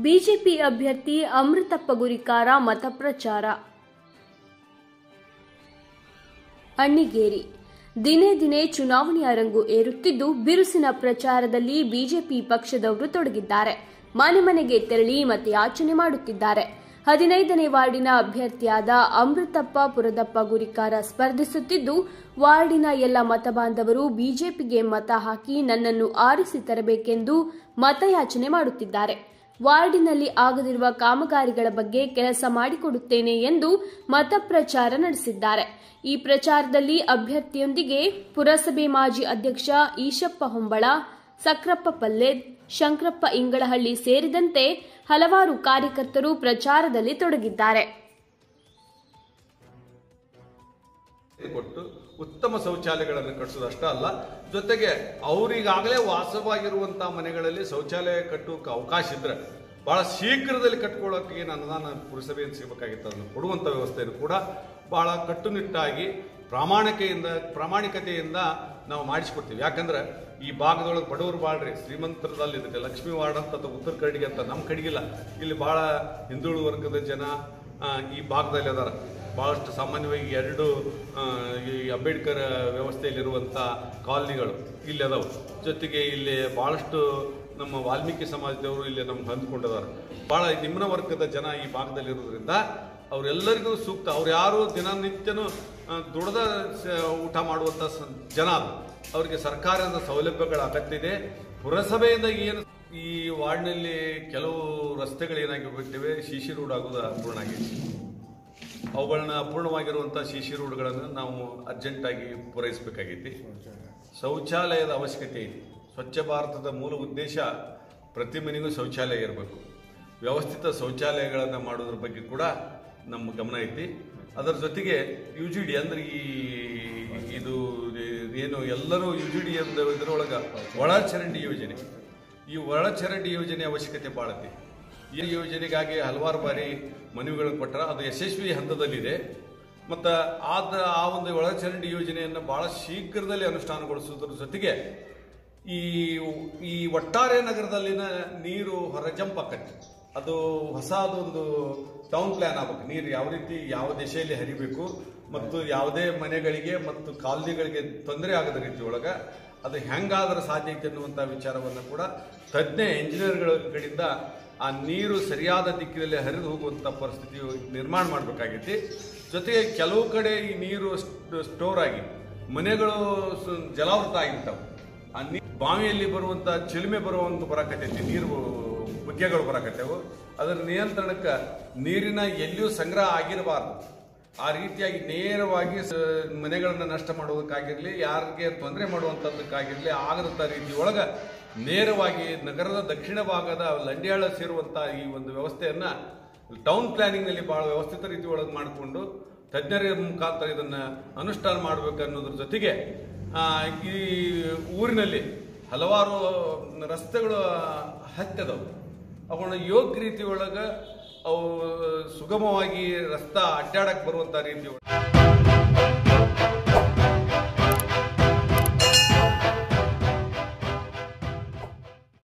BJP ಅಭ್ಯರ್ಥಿ ಅಮೃತಪ್ಪ ಗುರಿಕಾರ ಮತಪ್ರಚಾರ ಅಣ್ಣಿಗೇರಿ ದಿನೇ ದಿನೇ ಚುನಾವಣೆಯ ರಂಗು ಏರುತ್ತಿದ್ದು ಬಿರುಸಿನ ಪ್ರಚಾರದಲ್ಲಿ ಬಿಜೆಪಿ ಪಕ್ಷದವರು ತೊಡಗಿದ್ದಾರೆ ಮನೆ ಮನೆಗೆ ತೆರಳಿ ಮತಯಾಚನೆ ಮಾಡುತ್ತಿದ್ದಾರೆ ಹದಿನೈದನೇ ವಾರ್ಡಿನ ಅಭ್ಯರ್ಥಿಯಾದ ಅಮೃತಪ್ಪ ಪುರದಪ್ಪ ಗುರಿಕಾರ ಸ್ಪರ್ಧಿಸುತ್ತಿದ್ದು ವಾರ್ಡಿನ ಎಲ್ಲ ಮತಬಾಂಧವರು ಬಿಜೆಪಿಗೆ ಮತ ಹಾಕಿ ನನ್ನನ್ನು ಆರಿಸಿ ತರಬೇಕೆಂದು ಮತಯಾಚನೆ ಮಾಡುತ್ತಿದ್ದಾರೆ ವಾರ್ಡಿನಲ್ಲಿ ಆಗದಿರುವ ಕಾಮಗಾರಿಗಳ ಬಗ್ಗೆ ಕೆಲಸ ಮಾಡಿಕೊಡುತ್ತೇನೆ ಎಂದು ಮತಪ್ರಚಾರ ನಡೆಸಿದ್ದಾರೆ ಈ ಪ್ರಚಾರದಲ್ಲಿ ಅಭ್ಯರ್ಥಿಯೊಂದಿಗೆ ಪುರಸಭೆ ಮಾಜಿ ಅಧ್ಯಕ್ಷ ಈಶಪ್ಪ ಹೊಂಬಳ ಸಕ್ರಪ್ಪ ಪಲ್ಲೇದ್ ಶಂಕರಪ್ಪ ಇಂಗಳಹಳ್ಳಿ ಸೇರಿದಂತೆ ಹಲವಾರು ಕಾರ್ಯಕರ್ತರು ಪ್ರಚಾರದಲ್ಲಿ ತೊಡಗಿದ್ದಾರೆ ಕೊಟ್ಟು ಉತ್ತಮ ಶೌಚಾಲಯಗಳನ್ನು ಕಟ್ಟಿಸೋದಷ್ಟೇ ಅಲ್ಲ ಜೊತೆಗೆ ಅವರಿಗಾಗಲೇ ವಾಸವಾಗಿರುವಂತಹ ಮನೆಗಳಲ್ಲಿ ಶೌಚಾಲಯ ಕಟ್ಟೋಕೆ ಅವಕಾಶ ಇದ್ರೆ ಬಹಳ ಶೀಘ್ರದಲ್ಲಿ ಕಟ್ಕೊಳ್ಳೋಕೆ ಏನು ಅನುದಾನ ಪುರಸಭೆಯಿಂದ ಸಿಗಬೇಕಾಗಿತ್ತು ಅದನ್ನು ಕೊಡುವಂಥ ವ್ಯವಸ್ಥೆಯನ್ನು ಕೂಡ ಬಹಳ ಕಟ್ಟುನಿಟ್ಟಾಗಿ ಪ್ರಾಮಾಣಿಕೆಯಿಂದ ಪ್ರಾಮಾಣಿಕತೆಯಿಂದ ನಾವು ಮಾಡಿಸ್ಕೊಡ್ತೀವಿ ಯಾಕಂದ್ರೆ ಈ ಭಾಗದೊಳಗೆ ಬಡವರು ಬಾಳ್ರಿ ಶ್ರೀಮಂತರದಲ್ಲಿ ಇದಕ್ಕೆ ಲಕ್ಷ್ಮೀ ವಾರ್ಡ್ ಅಂತ ಅಥವಾ ಉತ್ತರ ಕಡೆಗೆ ಅಂತ ನಮ್ಮ ಕಡೆಗಿಲ್ಲ ಇಲ್ಲಿ ಬಹಳ ಹಿಂದುಳಿದ ವರ್ಗದ ಜನ ಆ, ಈ ಭಾಗದಲ್ಲಿ ಅದಾರ ಬಹಳಷ್ಟು ಸಾಮಾನ್ಯವಾಗಿ ಎರಡು ಆ, ಈ ಅಂಬೇಡ್ಕರ್ ವ್ಯವಸ್ಥೆಯಲ್ಲಿರುವಂಥ ಕಾಲನಿಗಳು ಇಲ್ಲಿ ಅದಾವೆ ಜೊತೆಗೆ ಇಲ್ಲಿ ಬಹಳಷ್ಟು ನಮ್ಮ ವಾಲ್ಮೀಕಿ ಸಮಾಜದವರು ಇಲ್ಲಿ ನಮ್ಗೆ ಹೊಂದ್ಕೊಂಡಿದ್ದಾರೆ ಬಹಳ ನಿಮ್ನ ವರ್ಗದ ಜನ ಈ ಭಾಗದಲ್ಲಿರೋದ್ರಿಂದ ಅವರೆಲ್ಲರಿಗೂ ಸೂಕ್ತ ಅವ್ರು ಯಾರು ದಿನನಿತ್ಯನೂ ಆ, ದುಡ್ದ ಸ- ಊಟ ಮಾಡುವಂಥ ಸ- ಜನ ಅದು ಅವರಿಗೆ ಸರ್ಕಾರದ ಸೌಲಭ್ಯಗಳ ಅಗತ್ಯ ಇದೆ ಪುರಸಭೆಯಿಂದ ಏನು ಈ ವಾರ್ಡ್ನಲ್ಲಿ ಕೆಲವು ರಸ್ತೆಗಳು ಏನಾಗಿ ಬಿಟ್ಟಿವೆ ಶಿಶಿ ರೋಡ್ ಆಗೋದು ಅಪೂರ್ಣ ಆಗಿದೆ ಅವುಗಳನ್ನ ಅಪೂರ್ಣವಾಗಿರುವಂಥ ಶಿಶಿ ರೋಡ್ಗಳನ್ನು ನಾವು ಅರ್ಜೆಂಟಾಗಿ ಪೂರೈಸಬೇಕಾಗೈತಿ ಶೌಚಾಲಯದ ಅವಶ್ಯಕತೆ ಇದೆ ಸ್ವಚ್ಛ ಭಾರತದ ಮೂಲ ಉದ್ದೇಶ ಪ್ರತಿ ಮನೆಗೂ ಶೌಚಾಲಯ ಇರಬೇಕು ವ್ಯವಸ್ಥಿತ ಶೌಚಾಲಯಗಳನ್ನು ಮಾಡೋದ್ರ ಬಗ್ಗೆ ಕೂಡ ನಮ್ಮ ಗಮನ ಐತಿ ಅದರ ಜೊತೆಗೆ ಯು ಜಿ ಡಿ ಅಂದ್ರೆ ಈ ಇದು ಏನು ಎಲ್ಲರೂ ಯು ಜಿ ಡಿ ಎಂದ ಇದರೊಳಗೆ ಒಳಚರಂಡಿ ಯೋಜನೆ ಈ ಒಳಚರಂಡಿ ಯೋಜನೆ ಅವಶ್ಯಕತೆ ಭಾಳ ಐತಿ ಈ ಯೋಜನೆಗಾಗಿ ಹಲವಾರು ಬಾರಿ ಮನವಿಗಳನ್ನು ಕೊಟ್ಟರೆ ಅದು ಯಶಸ್ವಿ ಹಂತದಲ್ಲಿದೆ ಮತ್ತು ಆದ ಆ ಒಂದು ಒಳಚರಂಡಿ ಯೋಜನೆಯನ್ನು ಬಹಳ ಶೀಘ್ರದಲ್ಲಿ ಅನುಷ್ಠಾನಗೊಳಿಸುವುದರ ಜೊತೆಗೆ ಈ ಈ ಒಟ್ಟಾರೆ ನಗರದಲ್ಲಿನ ನೀರು ಹೊರಜಂಪ್ ಆಕತಿ ಅದು ಹೊಸದೊಂದು ಟೌನ್ ಪ್ಲಾನ್ ಆಗ್ಬೇಕು ನೀರು ಯಾವ ರೀತಿ ಯಾವ ದಿಶೆಯಲ್ಲಿ ಹರಿಬೇಕು ಮತ್ತು ಯಾವುದೇ ಮನೆಗಳಿಗೆ ಮತ್ತು ಕಾಲನಿಗಳಿಗೆ ತೊಂದರೆ ಆಗದ ರೀತಿ ಒಳಗೆ ಅದು ಹೆಂಗಾದ್ರೆ ಸಾಧ್ಯ ಐತೆ ಅನ್ನುವಂಥ ವಿಚಾರವನ್ನು ಕೂಡ ತಜ್ಞ ಇಂಜಿನಿಯರ್ಗಳ ಕಡೆಯಿಂದ ಆ ನೀರು ಸರಿಯಾದ ದಿಕ್ಕಿನಲ್ಲಿ ಹರಿದು ಹೋಗುವಂಥ ಪರಿಸ್ಥಿತಿ ನಿರ್ಮಾಣ ಮಾಡಬೇಕಾಗೈತಿ ಜೊತೆಗೆ ಕೆಲವು ಕಡೆ ಈ ನೀರು ಸ್ಟ್- ಸ್ಟೋರ್ ಆಗಿ ಮನೆಗಳು ಸ- ಜಲಾವೃತ ಆಗಿರ್ತಾವೆ ಆ ನೀ ಬಾವಿಯಲ್ಲಿ ಬರುವಂಥ ಚಿಲುಮೆ ಬರುವಂತ ಬರಾಕತ್ತೈತಿ ನೀರು ಬುಗ್ಗೆಗಳು ಬರಾಕತ್ತೇವು ಅದರ ನಿಯಂತ್ರಣಕ್ಕೆ ನೀರಿನ ಎಲ್ಲಿಯೂ ಸಂಗ್ರಹ ಆಗಿರಬಾರ್ದು ಆ ರೀತಿಯಾಗಿ ನೇರವಾಗಿ ಸ- ಮನೆಗಳನ್ನ ನಷ್ಟ ಮಾಡೋದಕ್ಕಾಗಿರ್ಲಿ ಯಾರಿಗೆ ತೊಂದರೆ ಮಾಡುವಂಥದ್ದಕ್ಕಾಗಿರ್ಲಿ ಆಗದಂಥ ರೀತಿ ಒಳಗೆ ನೇರವಾಗಿ ನಗರದ ದಕ್ಷಿಣ ಭಾಗದ ಲಂಡ್ಯಾಳ ಸೇರುವಂಥ ಈ ಒಂದು ವ್ಯವಸ್ಥೆಯನ್ನ ಟೌನ್ ಪ್ಲಾನಿಂಗ್ನಲ್ಲಿ ಬಹಳ ವ್ಯವಸ್ಥಿತ ರೀತಿ ಒಳಗೆ ಮಾಡಿಕೊಂಡು ತಜ್ಞರ ಮುಖಾಂತರ ಇದನ್ನ ಅನುಷ್ಠಾನ ಮಾಡಬೇಕು ಅನ್ನೋದ್ರ ಜೊತೆಗೆ ಆ, ಈ ಊರಿನಲ್ಲಿ ಹಲವಾರು ರಸ್ತೆಗಳು ಹತ್ತದವು ಅವನ್ನ ಯೋಗ್ಯ ರೀತಿ ಒಳಗೆ ಅವು ಸುಗಮವಾಗಿ ರಸ್ತಾ ಅಡ್ಡಾಡಕ್ಕೆ ಬರುವಂಥ ರೀತಿ ಒಳಗೆ